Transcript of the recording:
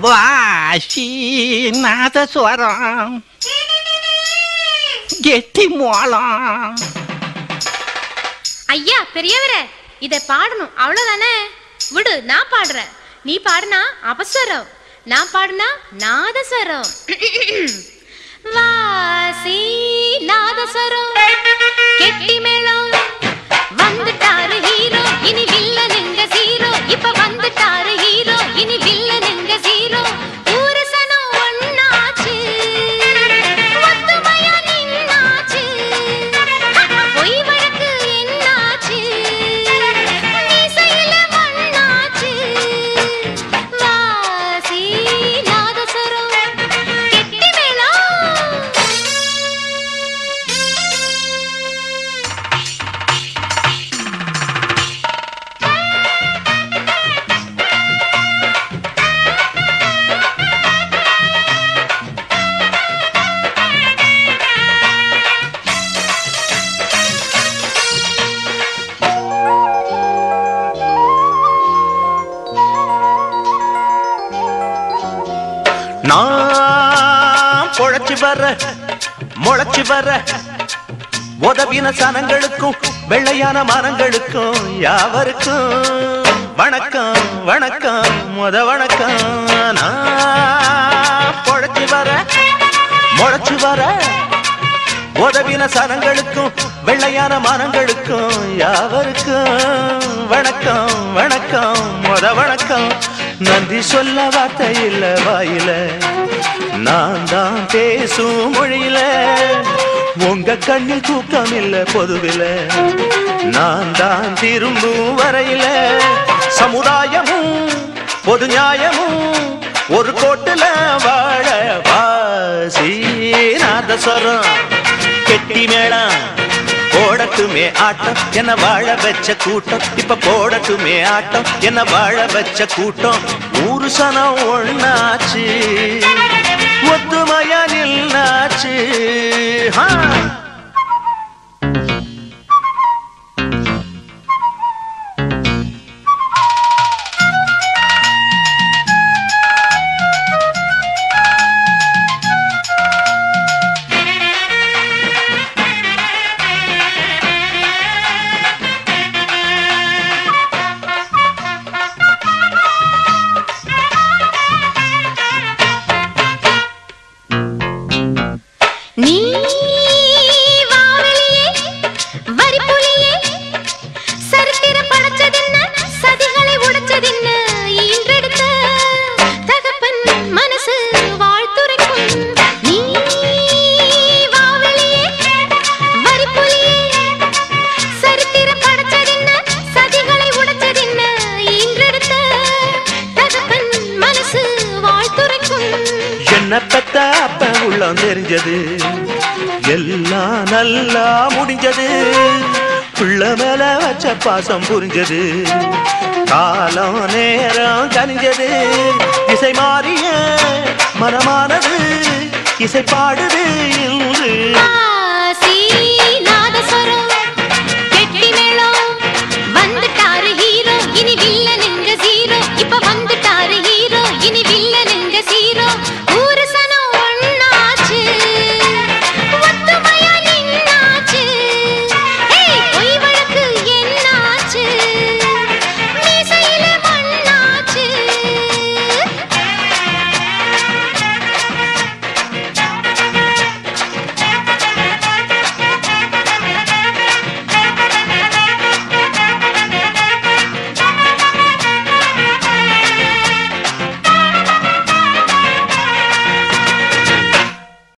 வாசி நாதஸ்வரம் கெட்டி மோளம் ஐயா பெரியவரே இத பாடணும் அவ்வளவுதானே விடு நான் பாடுறேன் நீ பாடுனா அபஸ்வரம் நான் பாடுனா நாதஸ்வரம் வாசி நாதஸ்வரம் கெட்டி மேளம் வந்துட்டாரு ஹீரோ இனி வில்லனுங்க சீரோ இப்ப வந்துட்டாரு ஹீரோ இனி வில்லனுங்க சீரோ ஊருசனம் ஒண்ணாச்சு ஒத்துமையா நின்னாச்சு பொய் வழக்கு என்னாச்சு மீசையில மண்ணாச்சு வாசி நாதஸ்வரம் கெட்டி மேளம் நான் பொழைச்சு வர முளைச்சு வர உதவின சனங்களுக்கும் வெள்ளையான மரங்களுக்கும் யாவருக்கும் வணக்கம் வணக்கம் முத வணக்கம் நான் பொழைச்சு வர முளைச்சு வர உதவின சனங்களுக்கும் வெள்ளையான மரங்களுக்கும் யாவருக்கும் வணக்கம் வணக்கம் முத வணக்கம் நன்றி சொல்ல வார்த்தை இல்ல வாயில நான் தான் பேசும் மொழியில உங்க கண்ணில் தூக்கம் இல்ல பொதுவில நான் தான் திரும்பும் வரையில சமுதாயமும் பொது நியாயமும் ஒரு கோட்டுல வாழ வாசி நாதஸ்வரம் கெட்டி மேளம் போடட்டுமே ஆட்டம் என்ன வாழ வச்ச கூட்டம் இப்ப போடட்டுமே ஆட்டம் என்ன வாழ வச்ச கூட்டம் ஊரு சனம் ஒண்ணாச்சு ஒத்துமையா நின்னாச்சு ஹா நீ வாவெளியே வரிப்புலியே சரித்திரம் படைச்சதென்ன சதிகளை உடைச்சதென்ன ஈன்றெடுத்த தகப்பன் மனசு வாழ்த்துரைக்கும் நீ வாவெளியே வரிப்புலியே சரித்திரம் படைச்சதென்ன சதிகளை உடைச்சதென்ன ஈன்றெடுத்த தகப்பன் மனசு வாழ்த்துரைக்கும் என்ன பெத்த அப்ப உள்ளம் தெரிஞ்சது எல்லாம் நல்லா முடிஞ்சது பிள்ளை மேல வச்ச பாசம் புரிஞ்சது காலம் நேரம் கனிஞ்சது இசை மாறிய மனமானது இசை பாடுது இன்று ஆ